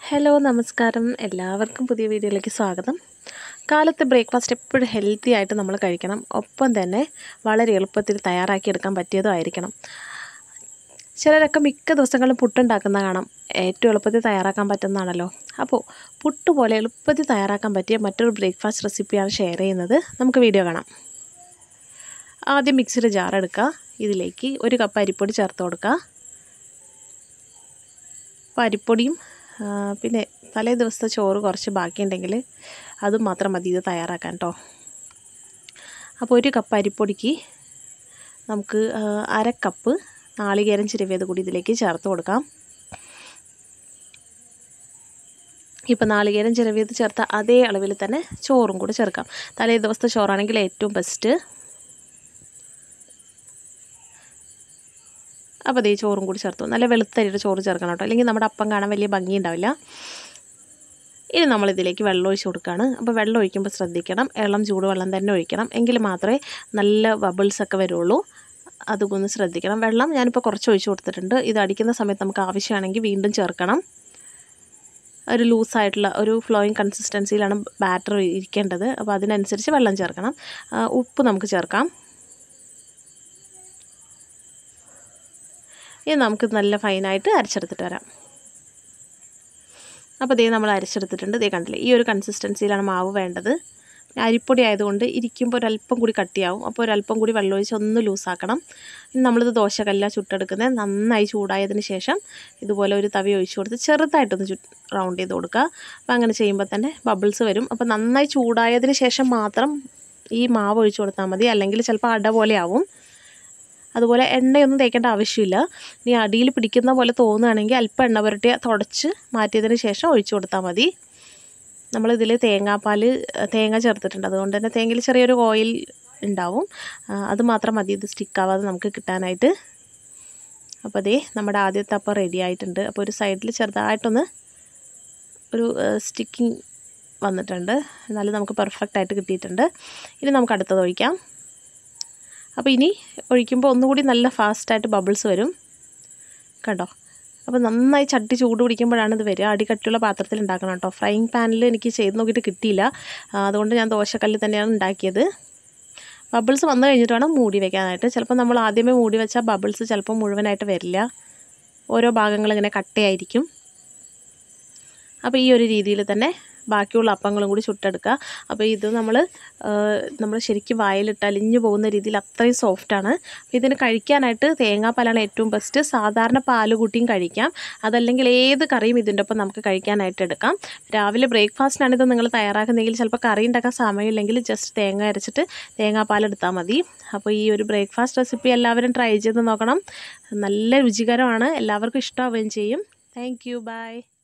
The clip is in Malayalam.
ഹലോ നമസ്കാരം എല്ലാവർക്കും പുതിയ വീഡിയോയിലേക്ക് സ്വാഗതം കാലത്ത് ബ്രേക്ക്ഫാസ്റ്റ് എപ്പോഴും ഹെൽത്തി ആയിട്ട് നമ്മൾ കഴിക്കണം ഒപ്പം തന്നെ വളരെ എളുപ്പത്തിൽ തയ്യാറാക്കിയെടുക്കാൻ പറ്റിയതും ആയിരിക്കണം ചിലരൊക്കെ മിക്ക ദിവസങ്ങളിലും പുട്ടുണ്ടാക്കുന്ന കാണാം ഏറ്റവും എളുപ്പത്തിൽ തയ്യാറാക്കാൻ പറ്റുന്നതാണല്ലോ അപ്പോൾ പുട്ട് പോലെ എളുപ്പത്തിൽ തയ്യാറാക്കാൻ പറ്റിയ മറ്റൊരു ബ്രേക്ക്ഫാസ്റ്റ് റെസിപ്പിയാണ് ഷെയർ ചെയ്യുന്നത് നമുക്ക് വീഡിയോ കാണാം ആദ്യം മിക്സിയുടെ ജാർ എടുക്കുക ഇതിലേക്ക് ഒരു കപ്പ് അരിപ്പൊടി ചേർത്ത് കൊടുക്കുക അപ്പോൾ അരിപ്പൊടിയും ആ, പിന്നെ തലേ ദിവസത്തെ ചോറ് കുറച്ച് ബാക്കിയുണ്ടെങ്കിൽ അതും മാത്രം മതി ഇത് തയ്യാറാക്കാൻ കേട്ടോ അപ്പോൾ ഒരു കപ്പ് അരിപ്പൊടിക്ക് നമുക്ക് ആ, അര കപ്പ് നാളികേരം ചിരവിയത് കൂടി ഇതിലേക്ക് ചേർത്ത് കൊടുക്കാം ഇപ്പോൾ നാളികേരം ചിരവിയത് ചേർത്ത അതേ അളവിൽ തന്നെ ചോറും കൂടെ ചേർക്കാം തലേ ദിവസത്തെ ചോറാണെങ്കിൽ ഏറ്റവും ബെസ്റ്റ് അപ്പോൾ അതേ ചോറും കൂടി ചേർത്തു നല്ല വെളുത്തരിയുടെ ചോറ് ചേർക്കണം കേട്ടോ അല്ലെങ്കിൽ നമ്മുടെ അപ്പം കാണാൻ വലിയ ഭംഗി ഉണ്ടാവില്ല ഇനി നമ്മളിതിലേക്ക് വെള്ളം ഒഴിച്ച് കൊടുക്കുകയാണ് അപ്പോൾ വെള്ളം ഒഴിക്കുമ്പോൾ ശ്രദ്ധിക്കണം ഇളം ചൂടുവെള്ളം തന്നെ ഒഴിക്കണം എങ്കിൽ മാത്രമേ നല്ല ബബിൾസ് ഒക്കെ വരുള്ളൂ അതുകൊന്ന് ശ്രദ്ധിക്കണം വെള്ളം ഞാനിപ്പോൾ കുറച്ച് ഒഴിച്ച് കൊടുത്തിട്ടുണ്ട് ഇത് അടിക്കുന്ന സമയത്ത് നമുക്ക് ആവശ്യമാണെങ്കിൽ വീണ്ടും ചേർക്കണം ഒരു ലൂസായിട്ടുള്ള ഒരു ഫ്ലോയിങ് കൺസിസ്റ്റൻസിയിലാണ് ബാറ്റർ ഇരിക്കേണ്ടത് അപ്പോൾ അതിനനുസരിച്ച് വെള്ളം ചേർക്കണം ആ, ഉപ്പ് നമുക്ക് ചേർക്കാം ഇനി നമുക്ക് നല്ല ഫൈനായിട്ട് അരച്ചെടുത്തിട്ട് വരാം അപ്പോൾ ദേ നമ്മൾ അരച്ചെടുത്തിട്ടുണ്ട് ദേ കണ്ടില്ലേ ഈ ഒരു കൺസിസ്റ്റൻസിയിലാണ് മാവ് വേണ്ടത് അരിപ്പൊടി ആയതുകൊണ്ട് ഇരിക്കുമ്പോൾ ഒരല്പം കൂടി കട്ടിയാവും അപ്പോൾ ഒരല്പം കൂടി വെള്ളമൊഴിച്ച് ഒന്ന് ലൂസാക്കണം ഇനി നമ്മളിത് ദോശക്കല്ല ചുട്ടെടുക്കുന്നത് നന്നായി ചൂടായതിന് ശേഷം ഇതുപോലെ ഒരു തവി ഒഴിച്ച് കൊടുത്ത് ചെറുതായിട്ടൊന്ന് ചു റൗണ്ട് ചെയ്ത് കൊടുക്കുക അപ്പോൾ അങ്ങനെ ചെയ്യുമ്പോൾ തന്നെ ബബിൾസ് വരും അപ്പോൾ നന്നായി ചൂടായതിന് ശേഷം മാത്രം ഈ മാവ് ഒഴിച്ച് കൊടുത്താൽ മതി അല്ലെങ്കിൽ ചിലപ്പോൾ അട പോലെ ആവും അതുപോലെ എണ്ണയൊന്നും തേക്കേണ്ട ആവശ്യമില്ല ഇനി അടിയിൽ പിടിക്കുന്ന പോലെ തോന്നുകയാണെങ്കിൽ അല്പം എണ്ണ പുരട്ടി തുടച്ച് മാറ്റിയതിന് ശേഷം ഒഴിച്ചു കൊടുത്താൽ മതി നമ്മളിതിൽ തേങ്ങാപ്പാൽ തേങ്ങ ചേർത്തിട്ടുണ്ട് അതുകൊണ്ട് തന്നെ തേങ്ങയിൽ ചെറിയൊരു ഓയിൽ ഉണ്ടാവും ആ, അത് മാത്രം മതി ഇത് സ്റ്റിക്കാവാതെ നമുക്ക് കിട്ടാനായിട്ട് അപ്പോൾ അതേ നമ്മുടെ ആദ്യത്തെ അപ്പം റെഡി ആയിട്ടുണ്ട് അപ്പോൾ ഒരു സൈഡിൽ ചെറുതായിട്ടൊന്ന് ഒരു സ്റ്റിക്കിങ് വന്നിട്ടുണ്ട് എന്നാലും നമുക്ക് പെർഫെക്റ്റ് ആയിട്ട് കിട്ടിയിട്ടുണ്ട് ഇനി നമുക്ക് അടുത്തത് ഒഴിക്കാം അപ്പോൾ ഇനി ഒഴിക്കുമ്പോൾ ഒന്നുകൂടി നല്ല ഫാസ്റ്റായിട്ട് ബബിൾസ് വരും കണ്ടോ അപ്പോൾ നന്നായി ചട്ടി ചൂട് പിടിക്കുമ്പോഴാണ് ഇത് വരിക അടി കട്ടിയുള്ള പാത്രത്തിൽ ഉണ്ടാക്കണം കേട്ടോ ഫ്രൈങ് പാനിൽ എനിക്ക് ചെയ്ത് നോക്കിയിട്ട് കിട്ടിയില്ല ആ, അതുകൊണ്ട് ഞാൻ ദോശക്കല്ലിൽ തന്നെയാണ് ഉണ്ടാക്കിയത് ബബിൾസ് വന്നു കഴിഞ്ഞിട്ട് വേണം മൂടി വെക്കാനായിട്ട് ചിലപ്പോൾ നമ്മൾ ആദ്യമേ മൂടി വെച്ചാൽ ബബിൾസ് ചിലപ്പോൾ മുഴുവനായിട്ട് വരില്ല ഓരോ ഭാഗങ്ങൾ ഇങ്ങനെ കട്ടയായിരിക്കും അപ്പോൾ ഈ ഒരു രീതിയിൽ തന്നെ ബാക്കിയുള്ള അപ്പങ്ങളും കൂടി ചുട്ടെടുക്കുക അപ്പോൾ ഇത് നമ്മൾ നമ്മൾ ശരിക്കും വായിലിട്ട് അലിഞ്ഞു പോകുന്ന രീതിയിൽ അത്രയും സോഫ്റ്റാണ് അപ്പോൾ ഇതിന് കഴിക്കാനായിട്ട് തേങ്ങാപ്പാലാണ് ഏറ്റവും ബെസ്റ്റ് സാധാരണ പാല് കൂട്ടിയും കഴിക്കാം അതല്ലെങ്കിൽ ഏത് കറിയും ഇതിൻ്റെ ഒപ്പം നമുക്ക് കഴിക്കാനായിട്ട് എടുക്കാം രാവിലെ ബ്രേക്ക്ഫാസ്റ്റിനാണ് ഇത് നിങ്ങൾ തയ്യാറാക്കുന്നെങ്കിൽ ചിലപ്പോൾ കറി ഉണ്ടാക്കാൻ സമയമില്ലെങ്കിൽ ജസ്റ്റ് തേങ്ങ അരച്ചിട്ട് തേങ്ങാപ്പാൽ എടുത്താൽ മതി അപ്പോൾ ഈ ഒരു ബ്രേക്ക്ഫാസ്റ്റ് റെസിപ്പി എല്ലാവരും ട്രൈ ചെയ്ത് നോക്കണം നല്ല രുചികരമാണ് എല്ലാവർക്കും ഇഷ്ടമാവുകയും ചെയ്യും താങ്ക് യു ബൈ